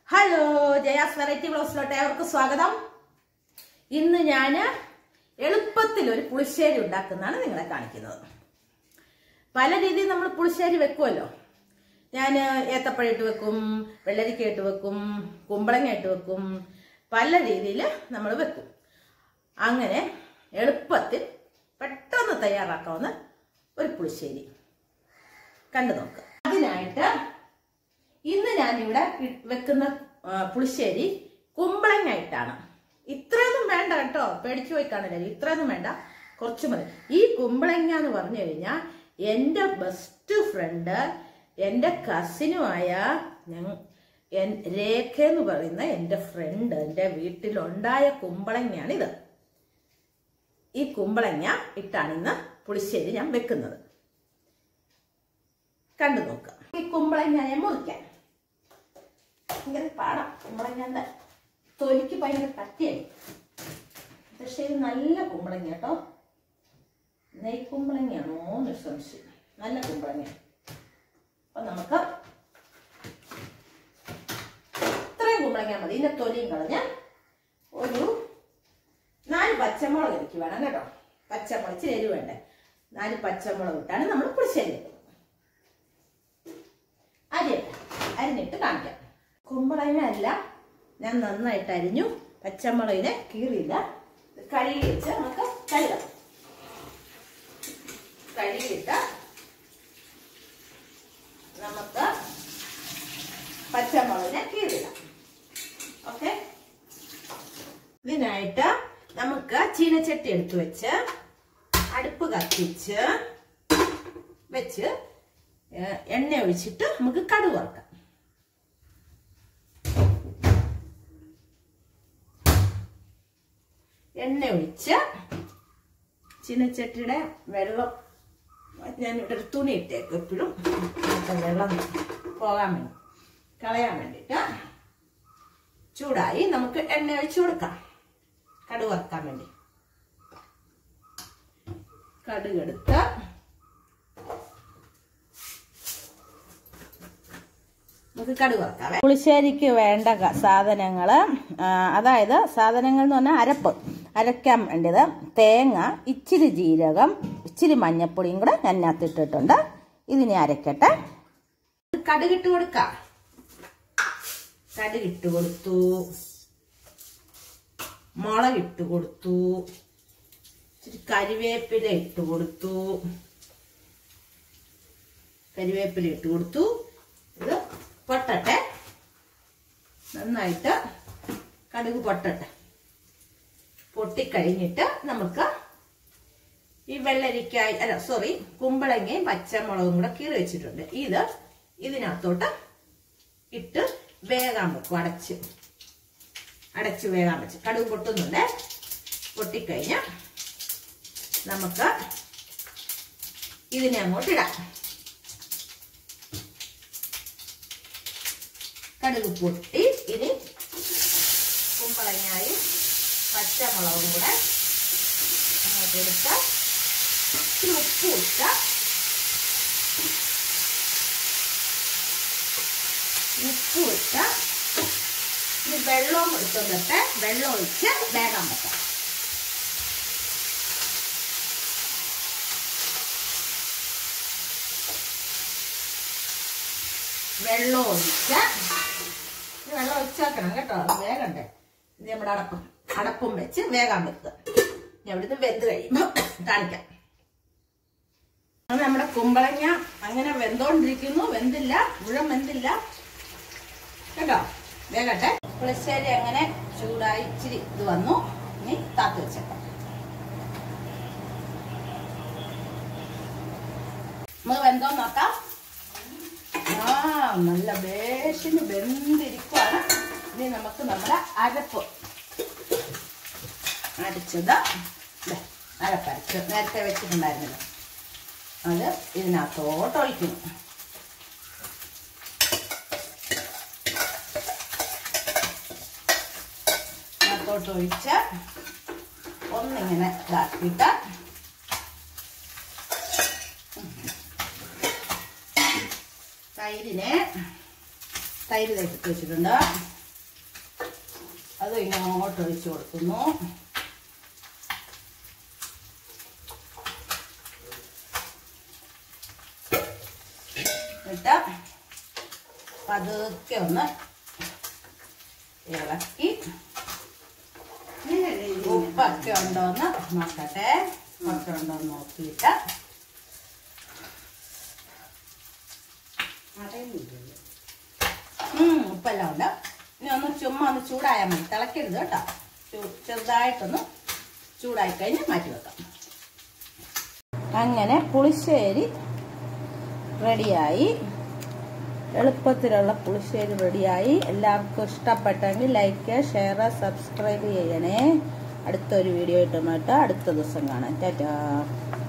hello Jaya's variety ബ്ലോസിലോട്ട് ഏവർക്കും സ്വാഗതം ഇന്ന് ഞാൻ എളുപ്പത്തിൽ ഒരു പുളിശ്ശേരി ഉണ്ടാക്കുന്നതാണ് നിങ്ങളെ കാണിക്കുന്നത് പല രീതിയിൽ നമ്മൾ പുളിശ്ശേരി വെക്കുമല്ലോ ഞാൻ ഏത്തപ്പഴം ഇട്ട് വെക്കും വെള്ളരിക്ക ഇട്ട് വെക്കും കുമ്പളങ്ങ ഇട്ട് വെക്കും പല രീതിയിൽ നമ്മൾ വെക്കും അങ്ങനെ എളുപ്പത്തിൽ പെട്ടെന്ന് തയ്യാറാക്കാവുന്ന ഒരു പുളിശ്ശേരി കണ്ടു നോക്കുക അതിനായിട്ട് ഇന്ന് ഞാനിവിടെ ഇ- വെക്കുന്ന ആ, പുളിശ്ശേരി കുമ്പളങ്ങായിട്ടാണ് ഇത്രയൊന്നും വേണ്ട കേട്ടോ പേടിച്ചു പോയി കാണില്ല ഇത്രയൊന്നും വേണ്ട കുറച്ച് മതി ഈ കുമ്പളങ്ങ എന്ന് പറഞ്ഞു കഴിഞ്ഞാൽ എൻ്റെ ബെസ്റ്റ് ഫ്രണ്ട് എൻ്റെ കസിനുമായ ഞങ്ങ എൻ- രേഖ എന്ന് പറയുന്ന എൻ്റെ ഫ്രണ്ട് എൻ്റെ വീട്ടിലുണ്ടായ കുമ്പളങ്ങയാണിത് ഈ കുമ്പളങ്ങ ഇട്ടാണ് ഇന്ന് പുളിശ്ശേരി ഞാൻ വെക്കുന്നത് കണ്ടു നോക്കാം ഈ കുമ്പളങ്ങ ഞാൻ മുറിക്കാം ഭയങ്കര പാടാം കുമ്പളങ്ങന്റെ തൊലിക്ക് ഭയങ്കര കട്ടിയായി പക്ഷെ ഇത് നല്ല കുമ്പളങ്ങ കേട്ടോ നെയ് കുമ്പളങ്ങയാണോ എന്നൊരു സംശയം നല്ല കുമ്പളങ്ങ അപ്പൊ നമുക്ക് ഇത്രയും കുമ്പളങ്ങ മതി ഇതിന്റെ തൊലിയും കളഞ്ഞ് ഒരു നാല് പച്ചമുളക് എനിക്ക് വേണം കേട്ടോ പച്ചമുളക് ഇച്ചിരി എരിവ് വേണ്ടേ നാല് പച്ചമുളക് ഇട്ടാണ് നമ്മൾ പുളിശ്ശേരി വെക്കുന്നത് അരിയട്ടെ അരിഞ്ഞിട്ട് കാണിക്കാം കുമ്പളങ്ങ അല്ല ഞാൻ നന്നായിട്ട് അരിഞ്ഞു പച്ചമുളകിനെ കീറിയില്ല ഇത് കഴുകി വെച്ച് നമുക്ക് കഴുകാം കഴുകിയിട്ട് നമുക്ക് പച്ചമുളകിനെ കീറിടാം ഓക്കെ ഇതിനായിട്ട് നമുക്ക് ചീനച്ചട്ടി എടുത്തു വെച്ച് അടുപ്പ് കത്തിച്ച് വെച്ച് ഏഹ് എണ്ണ ഒഴിച്ചിട്ട് നമുക്ക് കടുക് വറുക്കാം എണ്ണ ഒഴിച്ച് ചീനച്ചട്ടിയുടെ വെള്ളം ഞാൻ ഇവിടെ ഒരു തുണി ഇട്ടേക്കും എപ്പോഴും അതിനകത്തെ വെള്ളം പോകാൻ വേണ്ടി കളയാൻ വേണ്ടിയിട്ട് ചൂടായി നമുക്ക് എണ്ണ ഒഴിച്ചു കൊടുക്കാം കടുക് വറുക്കാൻ വേണ്ടി കടുക് എടുത്ത് നമുക്ക് കടുക് വറുക്കാം പുളിശ്ശേരിക്ക് വേണ്ട സാധനങ്ങൾ അതായത് സാധനങ്ങൾ എന്ന് പറഞ്ഞാൽ അരപ്പ് അരയ്ക്കാൻ വേണ്ടത് തേങ്ങ ഇച്ചിരി ജീരകം ഇച്ചിരി മഞ്ഞപ്പൊടിയും കൂടെ ഞാൻ അതിനകത്ത് ഇട്ടിട്ടുണ്ട് ഇതിനെ അരക്കട്ടെ കടുകിട്ട് കൊടുക്കാം കടുകിട്ട് കൊടുത്തു മുളകിട്ട് കൊടുത്തു ഇച്ചിരി കരിവേപ്പില ഇട്ട് കൊടുത്തു കരിവേപ്പില ഇട്ട് കൊടുത്തു ഇത് പൊട്ടട്ടെ നന്നായിട്ട് കടുക് പൊട്ടട്ടെ പൊട്ടിക്കഴിഞ്ഞിട്ട് നമുക്ക് ഈ വെള്ളരിക്കായി അല്ല സോറി കുമ്പളങ്ങയും പച്ചമുളകും കൂടെ കീറി വെച്ചിട്ടുണ്ട് ഇത് ഇതിനകത്തോട്ട് ഇട്ട് വേകാൻ വെക്കും അടച്ച് അടച്ച് വേകാൻ വെച്ച് കടുക് പൊട്ടുന്നുണ്ട് പൊട്ടിക്കഴിഞ്ഞ് നമുക്ക് ഇതിനെ അങ്ങോട്ട് ഇടാം കടുക് പൊട്ടി ഇനി കുമ്പളങ്ങായും പച്ചമുളകും കൂടെ അങ്ങോട്ട് എടുത്ത് ഇച്ചിരി ഉപ്പ് ഇട്ട് ഉപ്പ് ഇട്ട് ഇനി വെള്ളവും എടുത്തോണ്ടിട്ട് വെള്ളം ഒഴിച്ച് വേഗം വെക്കാം വെള്ളം ഒഴിച്ച് ഇത് വെള്ളം ഒഴിച്ചാക്കണം കേട്ടോ അത് വേഗണ്ടേ ഇത് നമ്മുടെ അടപ്പും അടപ്പും വെച്ച് വേഗം വെക്കുക ഞാൻ ഇവിടുന്ന് വെന്ത് കഴിയുമ്പോൾ കാണിക്കാം അത് നമ്മുടെ കുമ്പളങ്ങ അങ്ങനെ വെന്തോണ്ടിരിക്കുന്നു വെന്തില്ല മുഴുവൻ വെന്തില്ല കേട്ടോ വേഗട്ടെ പുളിശ്ശേരി അങ്ങനെ ചൂടായി ഇച്ചിരി ഇത് വന്നു ഇനി താത്ത് വെച്ചേക്കാം നമുക്ക് വെന്തോ നോക്കാം ആ നല്ല വേഷിന് വെന്തിരിക്കുവാണ് ഇനി നമുക്ക് നമ്മുടെ അരപ്പ് അരച്ചത് ദേ, അരപ്പരച്ച് നേരത്തെ വെച്ചിട്ടുണ്ടായിരുന്നല്ലോ അത് ഇതിനകത്തോട്ട് ഒഴിക്കുന്നു ഇതിനകത്തോട്ട് ഒഴിച്ച് ഒന്നിങ്ങനെ ഇതാക്കിയിട്ട് തൈരിനെ തൈര് തേച്ചിട്ട് വെച്ചിട്ടുണ്ട് അത് ഇങ്ങോട്ട് ഒഴിച്ചു കൊടുക്കുന്നു എന്നിട്ട് പതുക്കെ ഒന്ന് ഇളക്കി ഉപ്പൊക്കെ ഉണ്ടോന്ന് നോക്കട്ടെ ഉണ്ടോന്ന് നോക്കിയിട്ട് ഉം, ഉപ്പെല്ലാം ഉണ്ട് ഇനി ഒന്ന് ചുമ്മാ ഒന്ന് ചൂടായാൽ മതി തിളക്കരുത് കേട്ടോ ചു- ചെറുതായിട്ടൊന്ന് ചൂടായി കഴിഞ്ഞ് മാറ്റി വെക്കാം അങ്ങനെ പുളിശ്ശേരി റെഡിയായി എളുപ്പത്തിലുള്ള പുളിശ്ശേരി റെഡിയായി എല്ലാവർക്കും ഇഷ്ടപ്പെട്ടെങ്കിൽ ലൈക്ക് ഷെയർ സബ്സ്ക്രൈബ് ചെയ്യണേ അടുത്തൊരു വീഡിയോ ഇട്ടുമായിട്ട് അടുത്ത ദിവസം കാണാം ടാറ്റാ